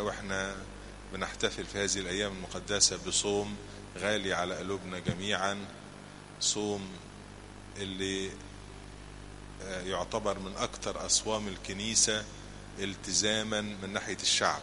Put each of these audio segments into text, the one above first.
واحنا بنحتفل في هذه الأيام المقدسة بصوم غالي على قلوبنا جميعا صوم اللي يعتبر من أكثر أصوام الكنيسة التزاما من ناحية الشعب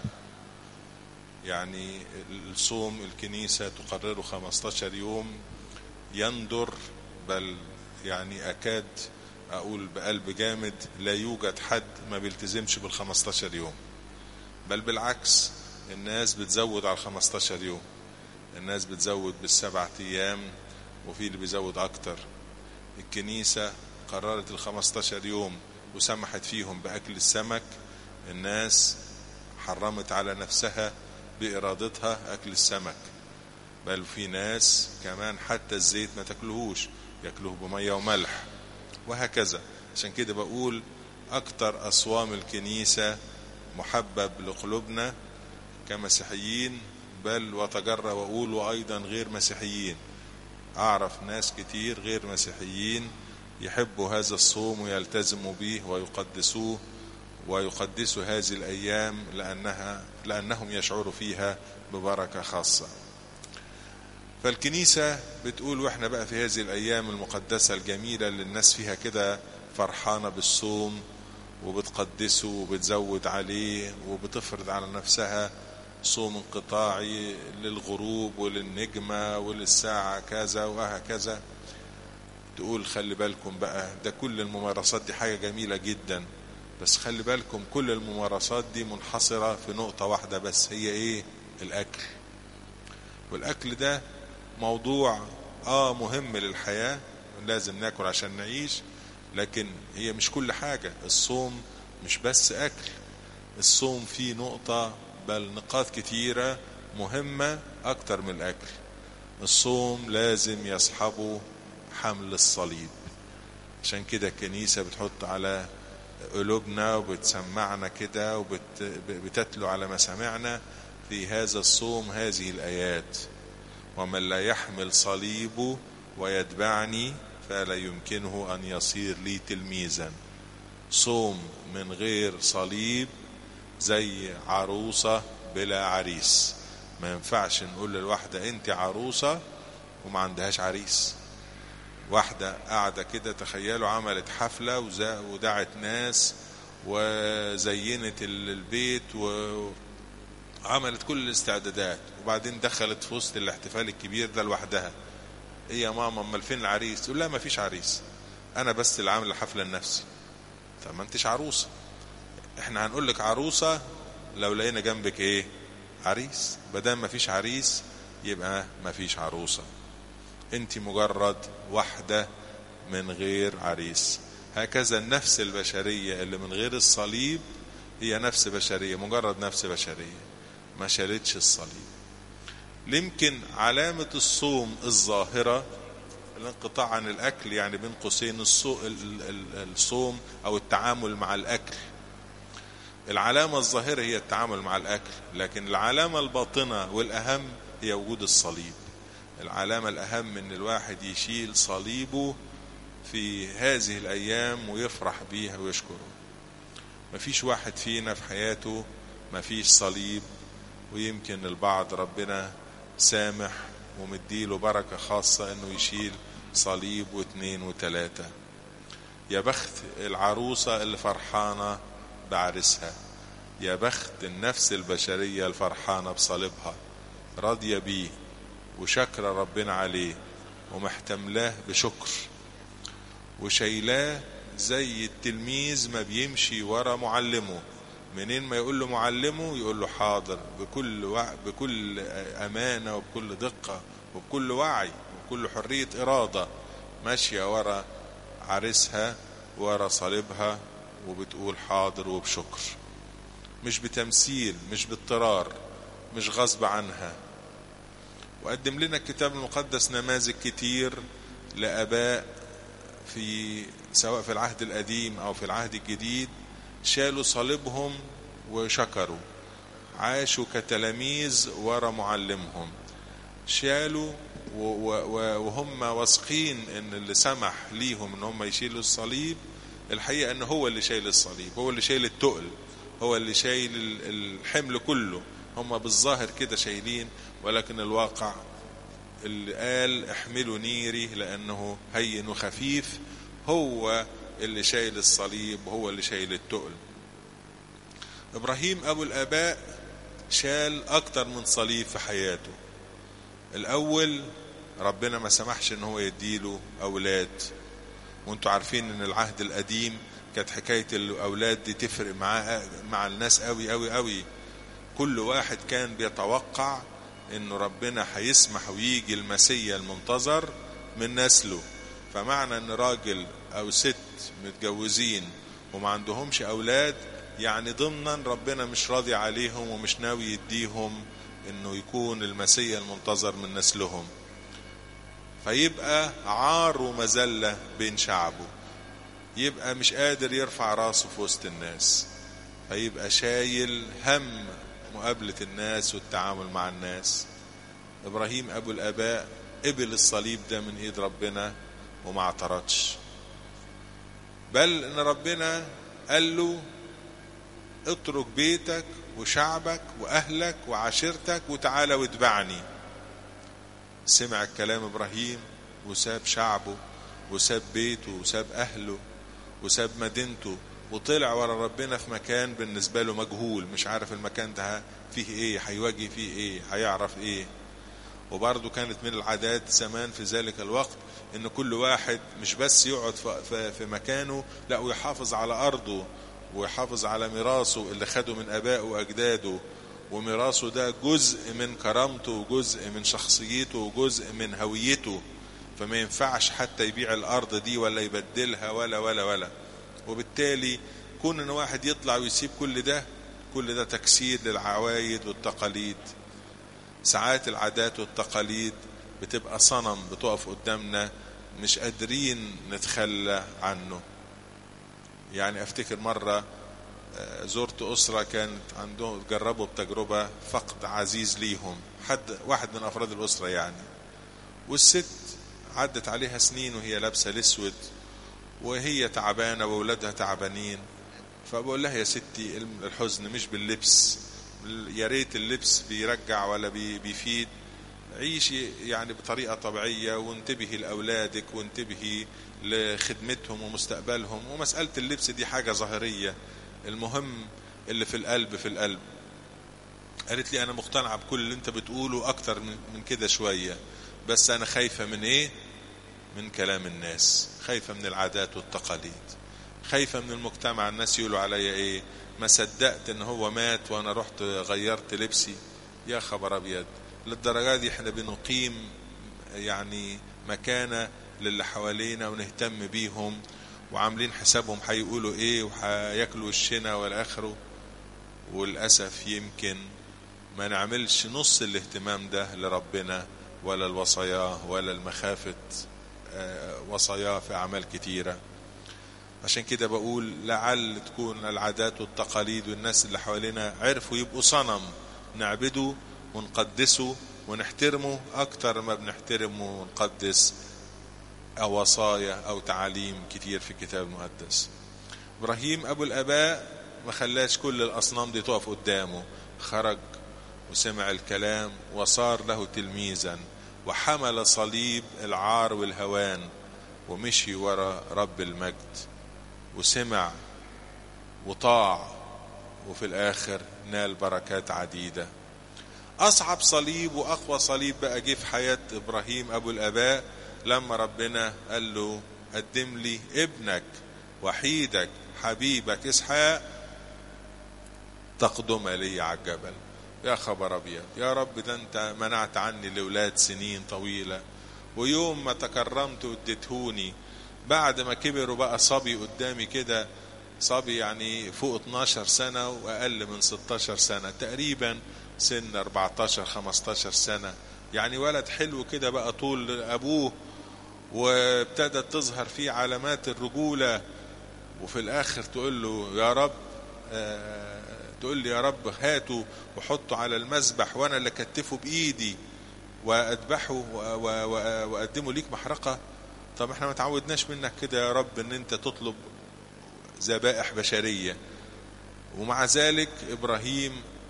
يعني الصوم الكنيسة تقرره 15 يوم يندر بل يعني أكاد أقول بقلب جامد لا يوجد حد ما بيلتزمش بال 15 يوم بل بالعكس الناس بتزود على 15 يوم الناس بتزود بالسبعة أيام وفي اللي بيزود أكتر الكنيسة قررت ال 15 يوم وسمحت فيهم بأكل السمك الناس حرمت على نفسها بإرادتها أكل السمك بل في ناس كمان حتى الزيت ما تاكلهوش ياكلوه بمية وملح وهكذا عشان كده بقول أكتر أصوام الكنيسة محبب لقلوبنا كمسيحيين بل وتجرى وأقول وأيضا غير مسيحيين أعرف ناس كتير غير مسيحيين يحبوا هذا الصوم ويلتزموا به ويقدسوه ويقدسوا هذه الأيام لأنها لأنهم يشعروا فيها ببركة خاصة فالكنيسة بتقول وإحنا بقى في هذه الأيام المقدسة الجميلة اللي الناس فيها كده فرحانة بالصوم وبتقدسه وبتزود عليه وبتفرض على نفسها صوم انقطاعي للغروب وللنجمة وللساعة كذا وهكذا تقول خلي بالكم بقى ده كل الممارسات دي حاجة جميلة جدا بس خلي بالكم كل الممارسات دي منحصرة في نقطة واحدة بس هي ايه الاكل والاكل ده موضوع اه مهم للحياة لازم ناكل عشان نعيش لكن هي مش كل حاجة الصوم مش بس اكل الصوم فيه نقطة بل نقاط كتيرة مهمة اكتر من الاكل الصوم لازم يصحبه حمل الصليب عشان كده الكنيسة بتحط على قلوبنا وبتسمعنا كده وبتتلو على مسامعنا في هذا الصوم هذه الآيات ومن لا يحمل صليبه ويتبعني فلا يمكنه أن يصير لي تلميذا صوم من غير صليب زي عروسة بلا عريس ما ينفعش نقول للواحدة انت عروسة وما عندهاش عريس واحدة قاعدة كده تخيلوا عملت حفلة ودعت ناس وزينت البيت وعملت كل الاستعدادات وبعدين دخلت في وسط الاحتفال الكبير ده لوحدها ايه يا ماما امال فين العريس تقول لا ما فيش عريس انا بس اللي عامل الحفلة لنفسي طب ما انتش عروسة احنا هنقول لك عروسة لو لقينا جنبك ايه عريس بدل ما فيش عريس يبقى ما فيش عروسه انت مجرد واحدة من غير عريس هكذا النفس البشرية اللي من غير الصليب هي نفس بشرية مجرد نفس بشرية ما شالتش الصليب يمكن علامة الصوم الظاهرة الانقطاع عن الأكل يعني بين قوسين الصوم أو التعامل مع الأكل العلامة الظاهرة هي التعامل مع الأكل لكن العلامة الباطنة والأهم هي وجود الصليب العلامة الأهم إن الواحد يشيل صليبه في هذه الأيام ويفرح بيها ويشكره مفيش واحد فينا في حياته مفيش صليب ويمكن البعض ربنا سامح ومديله بركة خاصة إنه يشيل صليب واثنين وثلاثة يا بخت العروسة اللي فرحانة بعرسها يا بخت النفس البشرية الفرحانة بصليبها راضية بيه وشكر ربنا عليه ومحتملاه بشكر وشايلاه زي التلميذ ما بيمشي ورا معلمه منين ما يقول له معلمه يقول له حاضر بكل وع... بكل امانه وبكل دقه وبكل وعي وبكل حريه اراده ماشيه ورا عرسها ورا صليبها وبتقول حاضر وبشكر مش بتمثيل مش باضطرار مش غصب عنها وقدم لنا الكتاب المقدس نماذج كتير لآباء في سواء في العهد القديم أو في العهد الجديد شالوا صليبهم وشكروا عاشوا كتلاميذ ورا معلمهم شالوا وهم واثقين ان اللي سمح ليهم ان هم يشيلوا الصليب الحقيقه ان هو اللي شايل الصليب هو اللي شايل التقل هو اللي شايل الحمل كله هم بالظاهر كده شايلين ولكن الواقع اللي قال احملوا نيري لأنه هين وخفيف هو اللي شايل الصليب هو اللي شايل التقل إبراهيم أبو الآباء شال أكتر من صليب في حياته الأول ربنا ما سمحش إن هو يديله أولاد وانتوا عارفين إن العهد القديم كانت حكاية الأولاد دي تفرق مع مع الناس قوي قوي قوي كل واحد كان بيتوقع إنه ربنا هيسمح ويجي المسيا المنتظر من نسله فمعنى إن راجل أو ست متجوزين وما عندهمش أولاد يعني ضمنا ربنا مش راضي عليهم ومش ناوي يديهم انه يكون المسيا المنتظر من نسلهم فيبقى عار ومذلة بين شعبه يبقى مش قادر يرفع راسه في وسط الناس فيبقى شايل هم مقابلة الناس والتعامل مع الناس إبراهيم أبو الآباء قبل الصليب ده من إيد ربنا وما اعترضش بل إن ربنا قال له اترك بيتك وشعبك واهلك وعشيرتك وتعالى واتبعني سمع الكلام ابراهيم وساب شعبه وساب بيته وساب اهله وساب مدينته وطلع ورا ربنا في مكان بالنسبه له مجهول مش عارف المكان ده فيه ايه هيواجه فيه ايه هيعرف ايه وبرضه كانت من العادات زمان في ذلك الوقت ان كل واحد مش بس يقعد في مكانه لا ويحافظ على ارضه ويحافظ على ميراثه اللي خده من ابائه واجداده وميراثه ده جزء من كرامته وجزء من شخصيته وجزء من هويته فما ينفعش حتى يبيع الارض دي ولا يبدلها ولا ولا ولا وبالتالي كون ان واحد يطلع ويسيب كل ده كل ده تكسير للعوايد والتقاليد ساعات العادات والتقاليد بتبقى صنم بتقف قدامنا مش قادرين نتخلى عنه يعني افتكر مرة زرت أسرة كانت عندهم جربوا بتجربة فقد عزيز ليهم حد واحد من أفراد الأسرة يعني والست عدت عليها سنين وهي لابسة الأسود وهي تعبانة وأولادها تعبانين فبقول لها يا ستي الحزن مش باللبس يا ريت اللبس بيرجع ولا بيفيد عيشي يعني بطريقة طبيعية وانتبهي لأولادك وانتبهي لخدمتهم ومستقبلهم ومسألة اللبس دي حاجة ظاهرية المهم اللي في القلب في القلب قالت لي أنا مقتنعة بكل اللي أنت بتقوله أكتر من كده شوية بس أنا خايفة من إيه؟ من كلام الناس خايفة من العادات والتقاليد خايفة من المجتمع الناس يقولوا عليا إيه؟ ما صدقت إن هو مات وأنا رحت غيرت لبسي يا خبر أبيض للدرجة دي احنا بنقيم يعني مكانة للي حوالينا ونهتم بيهم وعاملين حسابهم هيقولوا ايه وهياكلوا وشنا والاخره وللاسف يمكن ما نعملش نص الاهتمام ده لربنا ولا الوصاياه ولا المخافة وصاياه في أعمال كتيرة عشان كده بقول لعل تكون العادات والتقاليد والناس اللي حوالينا عرفوا يبقوا صنم نعبده ونقدسه ونحترمه أكتر ما بنحترمه ونقدس أو وصايا أو تعاليم كتير في الكتاب المقدس إبراهيم أبو الآباء ما خلاش كل الأصنام دي تقف قدامه خرج وسمع الكلام وصار له تلميذا وحمل صليب العار والهوان ومشي ورا رب المجد وسمع وطاع وفي الآخر نال بركات عديدة أصعب صليب وأقوى صليب بقى جه في حياة إبراهيم أبو الآباء لما ربنا قال له قدم لي ابنك وحيدك حبيبك إسحاق تقدم لي على الجبل يا خبر أبيض يا رب ده أنت منعت عني لأولاد سنين طويلة ويوم ما تكرمت واديتهوني بعد ما كبر وبقى صبي قدامي كده صبي يعني فوق 12 سنة وأقل من 16 سنة تقريبا سن 14 15 سنة يعني ولد حلو كده بقى طول أبوه وابتدت تظهر فيه علامات الرجولة وفي الآخر تقول له يا رب آه تقول لي يا رب هاته وحطه على المذبح وأنا اللي كتفه بإيدي وأذبحه وأقدمه ليك محرقة طب احنا ما تعودناش منك كده يا رب ان انت تطلب ذبائح بشرية ومع ذلك إبراهيم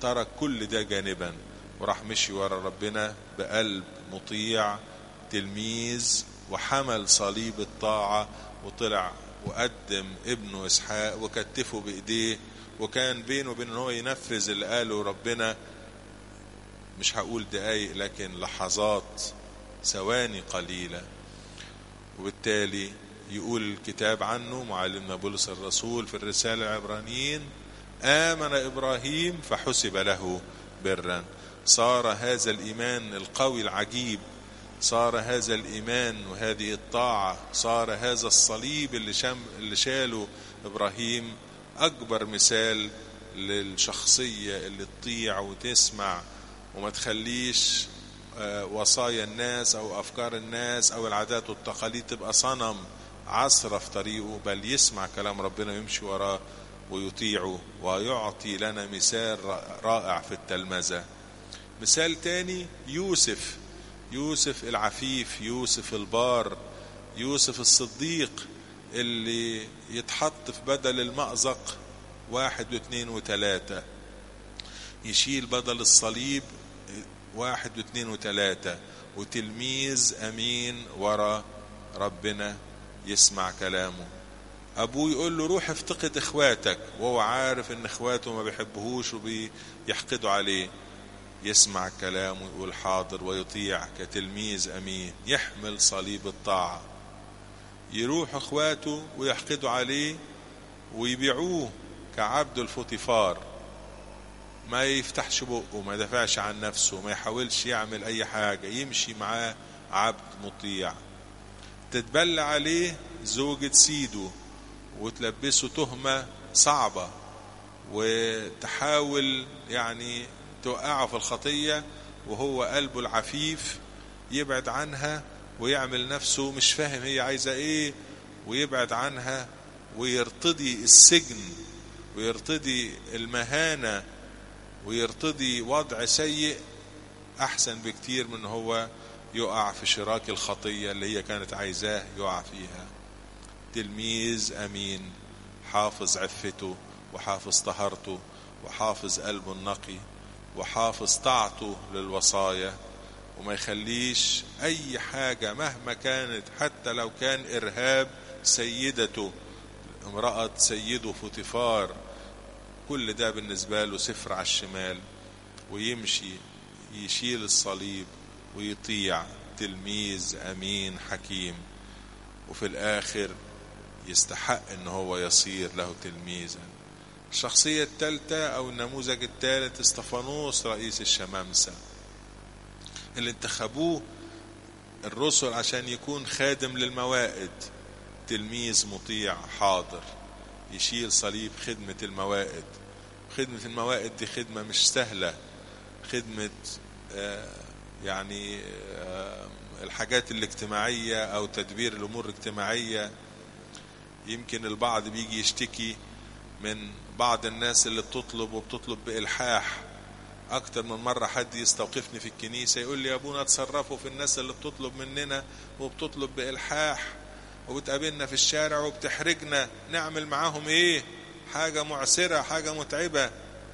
ترك كل ده جانبا وراح مشي ورا ربنا بقلب مطيع تلميذ وحمل صليب الطاعة وطلع وقدم ابنه إسحاق وكتفه بإيديه وكان بينه وبين ان هو ينفذ اللي قاله ربنا مش هقول دقايق لكن لحظات ثواني قليلة وبالتالي يقول الكتاب عنه معلمنا بولس الرسول في الرسالة العبرانيين آمن إبراهيم فحسب له برا صار هذا الإيمان القوي العجيب صار هذا الإيمان وهذه الطاعة صار هذا الصليب اللي, شم اللي شاله إبراهيم أكبر مثال للشخصية اللي تطيع وتسمع وما تخليش وصايا الناس أو أفكار الناس أو العادات والتقاليد تبقى صنم عصر في طريقه بل يسمع كلام ربنا ويمشي وراه ويطيعه ويعطي لنا مثال رائع في التلمذة مثال تاني يوسف يوسف العفيف يوسف البار يوسف الصديق اللي يتحط في بدل المأزق واحد واثنين وثلاثة يشيل بدل الصليب واحد واثنين وثلاثة وتلميذ أمين ورا ربنا يسمع كلامه أبوه يقول له روح افتقد إخواتك وهو عارف إن إخواته ما بيحبهوش وبيحقدوا عليه يسمع كلامه ويقول حاضر ويطيع كتلميذ أمين يحمل صليب الطاعة يروح إخواته ويحقدوا عليه ويبيعوه كعبد الفوتيفار ما يفتحش بقه ما يدافعش عن نفسه ما يحاولش يعمل أي حاجة يمشي معاه عبد مطيع تتبلى عليه زوجة سيده وتلبسه تهمة صعبة وتحاول يعني توقعه في الخطية وهو قلبه العفيف يبعد عنها ويعمل نفسه مش فاهم هي عايزة ايه ويبعد عنها ويرتضي السجن ويرتضي المهانة ويرتضي وضع سيء أحسن بكتير من هو يقع في شراك الخطية اللي هي كانت عايزاه يقع فيها تلميذ أمين حافظ عفته وحافظ طهارته وحافظ قلبه النقي وحافظ طاعته للوصايا وما يخليش أي حاجة مهما كانت حتى لو كان إرهاب سيدته امرأة سيده فوتيفار كل ده بالنسبة له سفر على الشمال ويمشي يشيل الصليب ويطيع تلميذ أمين حكيم وفي الآخر يستحق ان هو يصير له تلميذا الشخصية الثالثة أو النموذج الثالث استفانوس رئيس الشمامسة اللي انتخبوه الرسل عشان يكون خادم للموائد تلميذ مطيع حاضر يشيل صليب خدمة الموائد خدمة الموائد دي خدمة مش سهلة خدمة آه يعني آه الحاجات الاجتماعية أو تدبير الأمور الاجتماعية يمكن البعض بيجي يشتكي من بعض الناس اللي بتطلب وبتطلب بإلحاح أكتر من مرة حد يستوقفني في الكنيسة يقول لي يا أبونا تصرفوا في الناس اللي بتطلب مننا وبتطلب بإلحاح وبتقابلنا في الشارع وبتحرجنا نعمل معاهم إيه حاجة معسرة حاجة متعبة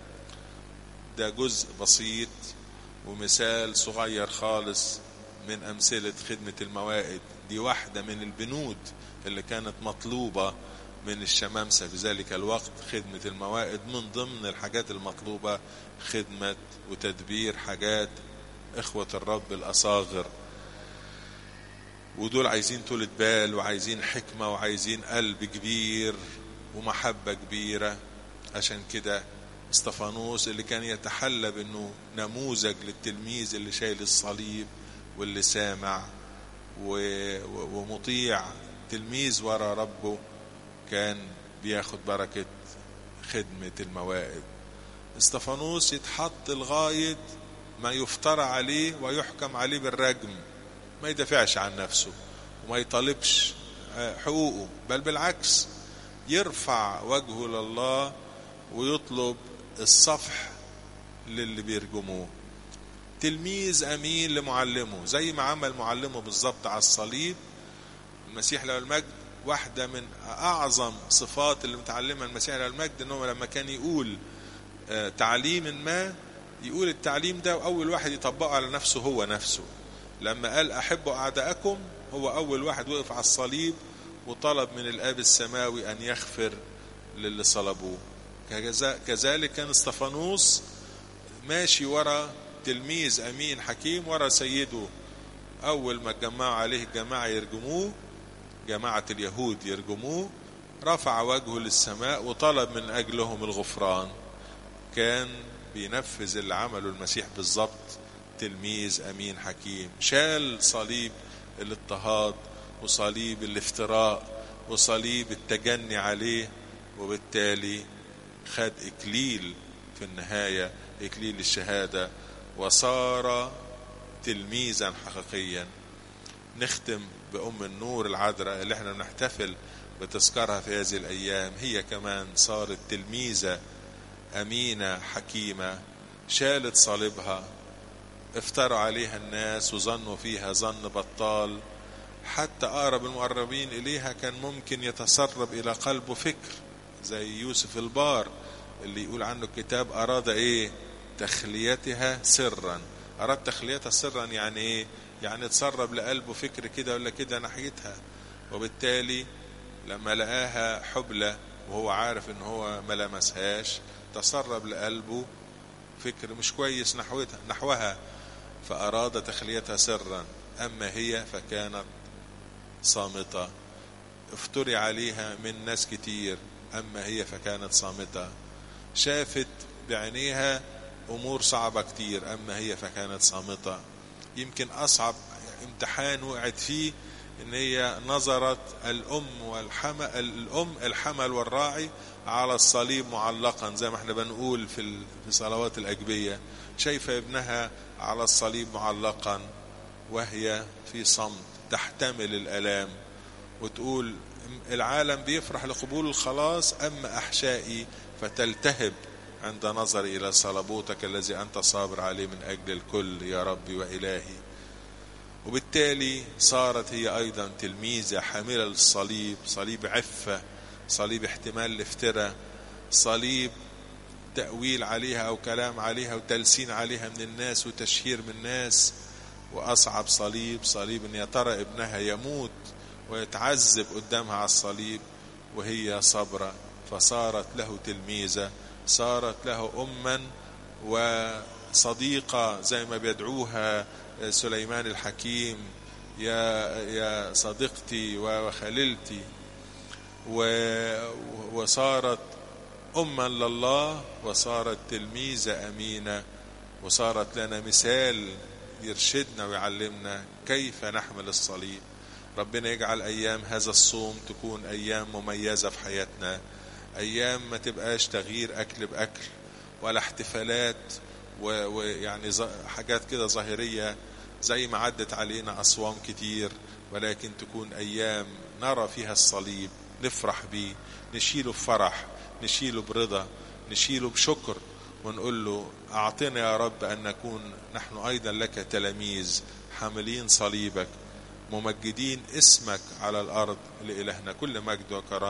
ده جزء بسيط ومثال صغير خالص من أمثلة خدمة الموائد دي واحدة من البنود اللي كانت مطلوبة من الشمامسة في ذلك الوقت خدمة الموائد من ضمن الحاجات المطلوبة خدمة وتدبير حاجات إخوة الرب الأصاغر ودول عايزين طولة بال وعايزين حكمة وعايزين قلب كبير ومحبة كبيرة عشان كده استفانوس اللي كان يتحلى بانه نموذج للتلميذ اللي شايل الصليب واللي سامع ومطيع تلميذ ورا ربه كان بياخد بركة خدمة الموائد استفانوس يتحط لغاية ما يفترى عليه ويحكم عليه بالرجم ما يدافعش عن نفسه وما يطالبش حقوقه بل بالعكس يرفع وجهه لله ويطلب الصفح للي بيرجموه تلميذ امين لمعلمه زي ما عمل معلمه بالظبط على الصليب المسيح له المجد واحدة من أعظم صفات اللي متعلمها المسيح له المجد إنه لما كان يقول تعليم ما يقول التعليم ده أول واحد يطبقه على نفسه هو نفسه لما قال أحبوا أعداءكم هو أول واحد وقف على الصليب وطلب من الآب السماوي أن يغفر للي صلبوه كذلك كان استفانوس ماشي ورا تلميذ أمين حكيم ورا سيده أول ما اتجمعوا عليه الجماعة يرجموه جماعة اليهود يرجموه رفع وجهه للسماء وطلب من أجلهم الغفران كان بينفذ اللي عمله المسيح بالظبط تلميذ أمين حكيم شال صليب الاضطهاد وصليب الافتراء وصليب التجني عليه وبالتالي خد إكليل في النهاية إكليل الشهادة وصار تلميذا حقيقيا نختم بأم النور العذراء اللي احنا بنحتفل بتذكرها في هذه الأيام هي كمان صارت تلميذة أمينة حكيمة شالت صليبها افتروا عليها الناس وظنوا فيها ظن بطال حتى أقرب المقربين إليها كان ممكن يتسرب إلى قلبه فكر زي يوسف البار اللي يقول عنه الكتاب أراد إيه تخليتها سرا أراد تخليتها سرا يعني إيه يعني تسرب لقلبه فكر كده ولا كده ناحيتها وبالتالي لما لقاها حبلة وهو عارف ان هو ما لمسهاش تسرب لقلبه فكر مش كويس نحوتها نحوها فأراد تخليتها سرا أما هي فكانت صامتة افتري عليها من ناس كتير أما هي فكانت صامتة شافت بعينيها أمور صعبة كتير أما هي فكانت صامتة يمكن أصعب امتحان وقعت فيه ان هي نظرت الام والحمل الام الحمل والراعي على الصليب معلقا زي ما احنا بنقول في في صلوات الاجبيه شايفه ابنها على الصليب معلقا وهي في صمت تحتمل الالام وتقول العالم بيفرح لقبول الخلاص اما احشائي فتلتهب عند نظري الى صلبوتك الذي انت صابر عليه من اجل الكل يا ربي والهي وبالتالي صارت هي أيضا تلميذة حاملة للصليب صليب عفة صليب احتمال الافتراء صليب تأويل عليها أو كلام عليها وتلسين عليها من الناس وتشهير من الناس وأصعب صليب صليب أن يا ترى ابنها يموت ويتعذب قدامها على الصليب وهي صبرة فصارت له تلميذة صارت له أما وصديقة زي ما بيدعوها سليمان الحكيم يا يا صديقتي وخليلتي وصارت أما لله وصارت تلميذة أمينة وصارت لنا مثال يرشدنا ويعلمنا كيف نحمل الصليب ربنا يجعل أيام هذا الصوم تكون أيام مميزة في حياتنا أيام ما تبقاش تغيير أكل بأكل ولا احتفالات ويعني حاجات كده ظاهرية زي ما عدت علينا أصوام كتير ولكن تكون أيام نرى فيها الصليب نفرح بيه نشيله بفرح نشيله برضا نشيله بشكر ونقول له أعطنا يا رب أن نكون نحن أيضا لك تلاميذ حاملين صليبك ممجدين اسمك على الأرض لإلهنا كل مجد وكرامة